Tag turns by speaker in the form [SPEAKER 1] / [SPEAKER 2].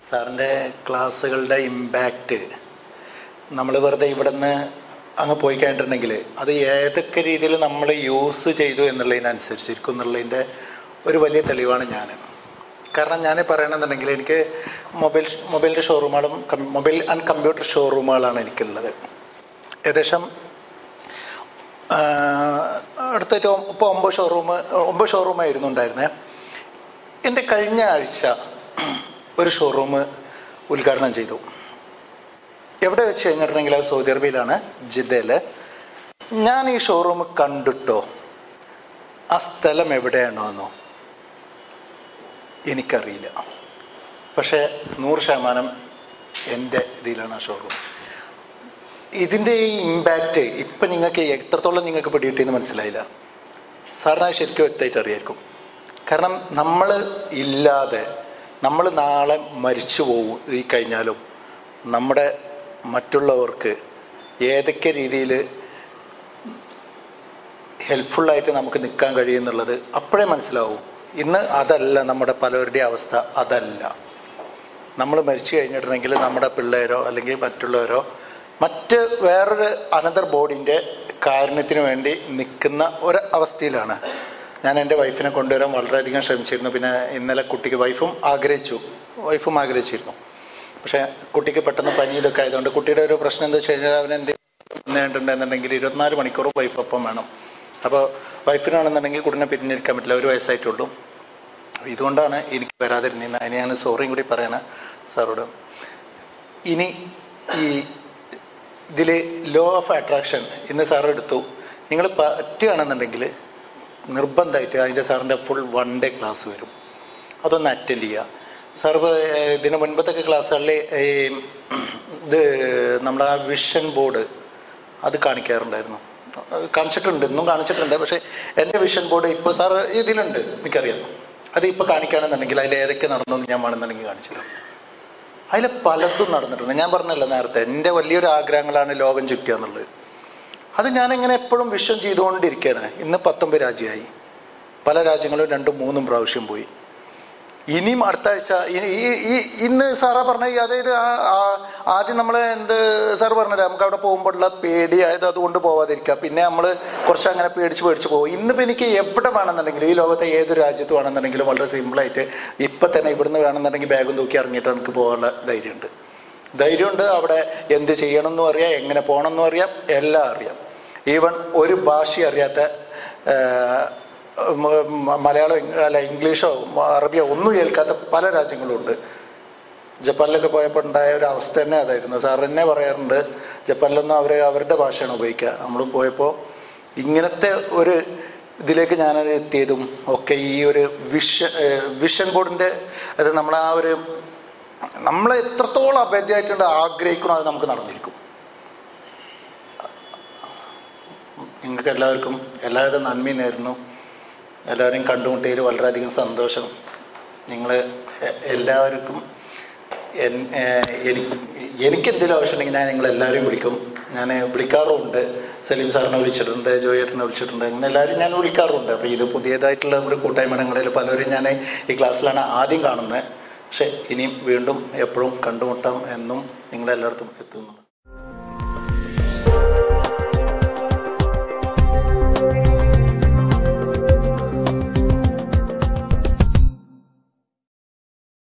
[SPEAKER 1] സാറിൻ്റെ ക്ലാസ്സുകളുടെ ഇമ്പാക്റ്റ് നമ്മൾ വെറുതെ ഇവിടെ നിന്ന് അങ്ങ് പോയി കഴിഞ്ഞിട്ടുണ്ടെങ്കിൽ അത് ഏതൊക്കെ രീതിയിൽ നമ്മൾ യൂസ് ചെയ്തു എന്നുള്ളതിനനുസരിച്ചിരിക്കും എന്നുള്ളതിൻ്റെ ഒരു വലിയ തെളിവാണ് ഞാൻ കാരണം ഞാൻ പറയണമെന്നുണ്ടെങ്കിൽ എനിക്ക് മൊബൈൽ മൊബൈലിൻ്റെ ഷോറൂമുകളും മൊബൈൽ ആൻഡ് കമ്പ്യൂട്ടർ ഷോറൂമുകളാണ് എനിക്കുള്ളത് ഏകദേശം അടുത്തൊരു ഇപ്പോൾ ഒമ്പത് ഷോറൂം ഒമ്പത് ഷോറൂമായിരുന്നു ഉണ്ടായിരുന്നത് എൻ്റെ കഴിഞ്ഞ ആഴ്ച ഒരു ഷോറൂം ഉദ്ഘാടനം ചെയ്തു എവിടെ വെച്ച് കഴിഞ്ഞിട്ടുണ്ടെങ്കിൽ അത് സൗദി അറേബ്യയിലാണ് ജിദ്ദയിൽ ഞാൻ ഈ ഷോറൂം കണ്ടിട്ടോ ആ സ്ഥലം എവിടെയാണോ എന്നോ എനിക്കറിയില്ല പക്ഷേ നൂറ് ശതമാനം എൻ്റെ ഇതിലാണ് ആ ഷോറൂം ഇതിൻ്റെ ഈ ഇമ്പാക്റ്റ് ഇപ്പം നിങ്ങൾക്ക് എത്രത്തോളം നിങ്ങൾക്ക് പിടികിട്ടിയെന്ന് മനസ്സിലായില്ല സാറിന് അത് ശരിക്കും വ്യക്തമായിട്ട് അറിയായിരിക്കും കാരണം നമ്മൾ ഇല്ലാതെ നമ്മൾ നാളെ മരിച്ചു പോകും ഈ കഴിഞ്ഞാലും നമ്മുടെ മറ്റുള്ളവർക്ക് ഏതൊക്കെ രീതിയിൽ ഹെൽപ്ഫുള്ളായിട്ട് നമുക്ക് നിൽക്കാൻ കഴിയുമെന്നുള്ളത് അപ്പോഴേ മനസ്സിലാവും ഇന്ന് അതല്ല നമ്മുടെ പലവരുടെ അവസ്ഥ അതല്ല നമ്മൾ മരിച്ചു കഴിഞ്ഞിട്ടുണ്ടെങ്കിൽ നമ്മുടെ പിള്ളേരോ അല്ലെങ്കിൽ മറ്റുള്ളവരോ മറ്റ് വേറൊരു അനദർ ബോഡിൻ്റെ കാരുണ്യത്തിന് വേണ്ടി നിൽക്കുന്ന ഒരു അവസ്ഥയിലാണ് ഞാൻ എൻ്റെ വൈഫിനെ കൊണ്ടുവരാൻ വളരെയധികം ശ്രമിച്ചിരുന്നു പിന്നെ ഇന്നലെ കുട്ടിക്ക് വൈഫും ആഗ്രഹിച്ചു വൈഫും ആഗ്രഹിച്ചിരുന്നു പക്ഷേ കുട്ടിക്ക് പെട്ടെന്ന് പനി ഇതൊക്കെ ആയതുകൊണ്ട് കുട്ടിയുടെ ഒരു പ്രശ്നം എന്താ വെച്ച് കഴിഞ്ഞാൽ അവൻ എന്ത് വന്നിട്ടുണ്ടെന്നുണ്ടെങ്കിൽ ഇരുപത്തിനാല് മണിക്കൂർ വൈഫ് ഒപ്പം വേണം അപ്പോൾ വൈഫിനാണെന്നുണ്ടെങ്കിൽ കുട്ടിനെ പിരിഞ്ഞെടുക്കാൻ പറ്റില്ല ഒരു വയസ്സായിട്ടുള്ളൂ ഇതുകൊണ്ടാണ് എനിക്ക് വരാതിരുന്നത് അതിന് ഞാൻ സോറിയും കൂടി പറയണം സാറോട് ഇനി ഈ ഇതിൽ ലോ ഓഫ് അട്രാക്ഷൻ ഇന്ന് സാർ എടുത്തു നിങ്ങൾ പറ്റുകയാണെന്നുണ്ടെങ്കിൽ നിർബന്ധമായിട്ട് അതിൻ്റെ സാറിൻ്റെ ഫുൾ വൺ ഡേ ക്ലാസ് വരും അതൊന്ന് അറ്റൻഡ് ചെയ്യുക സാർ ഇപ്പോൾ ഇതിന് മുൻപത്തൊക്കെ ക്ലാസ്സുകളിൽ ഈ ഇത് നമ്മുടെ ആ വിഷൻ ബോർഡ് അത് കാണിക്കാറുണ്ടായിരുന്നു അത് കാണിച്ചിട്ടുണ്ട് ഇന്നും കാണിച്ചിട്ടുണ്ട് പക്ഷേ എൻ്റെ വിഷൻ ബോർഡ് ഇപ്പോൾ സാർ ഇതിലുണ്ട് എനിക്കറിയാം അത് ഇപ്പോൾ കാണിക്കുകയാണെന്നുണ്ടെങ്കിൽ അതിൽ ഏതൊക്കെ നടന്നു ഞാൻ വേണമെന്നുണ്ടെങ്കിൽ കാണിച്ചില്ല അതിൽ പലതും നടന്നിട്ടുണ്ട് ഞാൻ പറഞ്ഞല്ലോ നേരത്തെ എൻ്റെ വലിയൊരു ആഗ്രഹങ്ങളാണ് ലോകം ചുറ്റുക എന്നുള്ളത് അത് ഞാനിങ്ങനെ എപ്പോഴും വിഷം ചെയ്തുകൊണ്ടിരിക്കുകയാണ് ഇന്ന് പത്തൊമ്പത് രാജ്യമായി പല രാജ്യങ്ങളും രണ്ടും മൂന്നും പ്രാവശ്യം പോയി ഇനിയും അടുത്ത ആഴ്ച ഇനി- ഈ ഈ ഇന്ന് സാറാ പറഞ്ഞ ഈ അതായത് ആ- ആ- ആദ്യം നമ്മൾ എന്ത് സാർ പറഞ്ഞില്ല നമുക്ക് അവിടെ പോകുമ്പോഴുള്ള പേടി ആയത് അതുകൊണ്ട് പോവാതിരിക്കുക പിന്നെ നമ്മൾ കുറച്ച് അങ്ങനെ പേടിച്ച് പേടിച്ച് പോകും ഇന്നിപ്പോൾ എനിക്ക് എവിടെ വേണമെന്നുണ്ടെങ്കിലും ഈ ലോകത്തെ ഏത് രാജ്യത്ത് വേണമെന്നുണ്ടെങ്കിലും വളരെ സിമ്പിളായിട്ട് ഇപ്പം തന്നെ ഇവിടുന്ന് വേണമെന്നുണ്ടെങ്കിൽ ബാഗും തൂക്കി ഇറങ്ങിയിട്ട് എനിക്ക് പോകാനുള്ള ധൈര്യമുണ്ട് ധൈര്യമുണ്ട് അവിടെ എന്ത് ചെയ്യണം എന്നും അറിയാം എങ്ങനെ പോകണം എന്നും അറിയാം എല്ലാം അറിയാം ഈവൻ ഒരു ഭാഷ അറിയാത്ത ആ, മ- മ- മലയാളം ഇംഗ്- അല്ല ഇംഗ്ലീഷോ മ- അറബിയോ ഒന്നും കേൾക്കാത്ത പല രാജ്യങ്ങളുണ്ട് ജപ്പാനിലൊക്കെ പോയപ്പോൾ ഉണ്ടായ ഒരു അവസ്ഥ തന്നെ അതായിരുന്നു സാർ തന്നെ പറയാറുണ്ട് ജപ്പാനിലൊന്നും അവർ അവരുടെ ഭാഷയാണ് ഉപയോഗിക്കുക നമ്മൾ പോയപ്പോൾ ഇങ്ങനത്തെ ഒരു ഇതിലേക്ക് ഞാൻ എത്തിയതും ഒക്കെ ഈ ഒരു വിഷ വിഷൻ ബോർഡിൻ്റെ അത് നമ്മളെ ആ ഒരു നമ്മൾ എത്രത്തോളം അഭേദ്യമായിട്ടുണ്ട് ആഗ്രഹിക്കണോ അത് നമുക്ക് നടന്നിരിക്കും നിങ്ങൾക്ക് എല്ലാവർക്കും എല്ലാവിധ നന്മയും നേരുന്നു എല്ലാവരെയും കണ്ടുമുട്ടിയതിൽ വളരെയധികം സന്തോഷം നിങ്ങൾ എല്ലാവർക്കും എൻ- ഏഹ് എനിക്ക് എനിക്കെന്തെങ്കിലും ആവശ്യമുണ്ടെങ്കിൽ ഞാൻ നിങ്ങളെല്ലാവരെയും വിളിക്കും ഞാൻ വിളിക്കാറുമുണ്ട് സലീം സാറിനെ വിളിച്ചിട്ടുണ്ട് ജോയേട്ടനെ വിളിച്ചിട്ടുണ്ട് അങ്ങനെ എല്ലാവരും ഞാൻ വിളിക്കാറുണ്ട് അപ്പോൾ ഇത് പുതിയതായിട്ടുള്ള ഒരു കൂട്ടായ്മകളിൽ പലരും ഞാൻ ഈ ക്ലാസ്സിലാണ് ആദ്യം കാണുന്നത് പക്ഷേ ഇനിയും വീണ്ടും എപ്പോഴും കണ്ടുമുട്ടാം എന്നും നിങ്ങളെല്ലായിടത്തും എത്തുന്നു